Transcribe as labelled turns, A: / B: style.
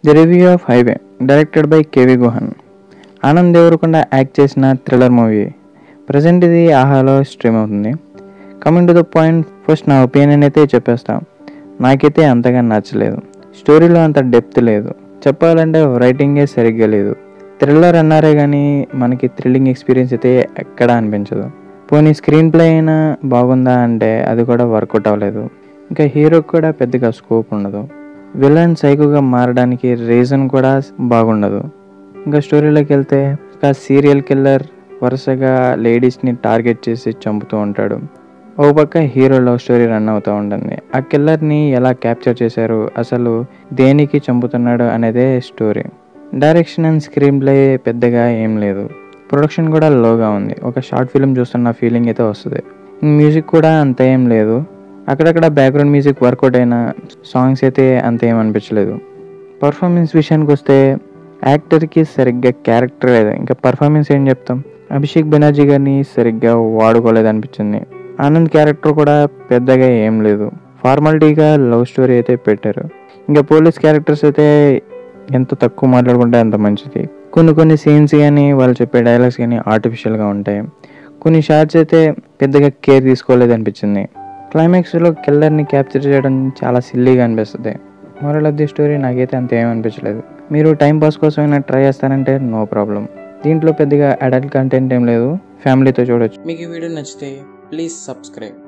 A: the review of highway directed by K V Guhan Anand Deverakonda act చేసిన thriller movie present ఇది ఆహాలో stream అవుతుంది coming to the point first నా opinion అయితే చెప్పేస్తా నాకైతే అంతగా నచ్చలేదు స్టోరీలో అంత డెప్త్ లేదు చెప్పాలంటే రైటింగే సరిగ్గా లేదు థ్రిల్లర్ అన్నారే కానీ మనకి థ్రిల్లింగ్ ఎక్స్పీరియన్స్ అయితే ఎక్కడా అనిపించదు పోనీ స్క్రీన్ ప్లే అయినా బాగుందా అంటే అది కూడా వర్కౌట్ అవ్వలేదు ఇంకా హీరోకి కూడా పెద్దగా స్కోప్ ఉండదు విలన్ సైకోగా మారడానికి రీజన్ కూడా బాగుండదు ఇంకా స్టోరీలోకి వెళ్తే ఒక సీరియల్ కిల్లర్ వరుసగా లేడీస్ని టార్గెట్ చేసి చంపుతూ ఉంటాడు ఓ పక్క హీరో లవ్ స్టోరీ రన్ అవుతూ ఉంటుంది ఆ కిల్లర్ని ఎలా క్యాప్చర్ చేశారు అసలు దేనికి చంపుతున్నాడు అనేదే story direction and screenplay పెద్దగా ఏం లేదు ప్రొడక్షన్ కూడా లోగా ఉంది ఒక షార్ట్ ఫిల్మ్ చూస్తున్న ఫీలింగ్ అయితే వస్తుంది మ్యూజిక్ కూడా అంత ఏం లేదు అక్కడక్కడ బ్యాక్గ్రౌండ్ మ్యూజిక్ వర్కౌట్ అయిన సాంగ్స్ అయితే అంత ఏం అనిపించలేదు పర్ఫార్మెన్స్ విషయానికి వస్తే యాక్టర్కి సరిగ్గా క్యారెక్టర్ లేదు ఇంకా పర్ఫార్మెన్స్ ఏం చెప్తాం అభిషేక్ బెనర్జీ గారిని సరిగ్గా వాడుకోలేదు అనిపించింది ఆనంద్ క్యారెక్టర్ కూడా పెద్దగా ఏం లేదు ఫార్మాలిటీగా లవ్ స్టోరీ అయితే పెట్టారు ఇంకా పోలీస్ క్యారెక్టర్స్ అయితే ఎంత తక్కువ మాట్లాడుకుంటే అంత మంచిది కొన్ని కొన్ని సీన్స్ కానీ వాళ్ళు చెప్పే డైలాగ్స్ కానీ ఆర్టిఫిషియల్గా ఉంటాయి కొన్ని షార్ట్స్ అయితే పెద్దగా కేర్ తీసుకోలేదు అనిపించింది క్లైమాక్స్లో కిల్లర్ని క్యాప్చర్ చేయడం చాలా సిల్లీగా అనిపిస్తుంది మోరల్ ఆఫ్ ది స్టోరీ నాకైతే అంత ఏం అనిపించలేదు మీరు టైం పాస్ కోసమైనా ట్రై చేస్తారంటే నో ప్రాబ్లం దీంట్లో పెద్దగా అడల్ట్ కంటెంట్ ఏం లేదు ఫ్యామిలీతో చూడొచ్చు
B: మీకు ఈ వీడియో నచ్చితే ప్లీజ్ సబ్స్క్రైబ్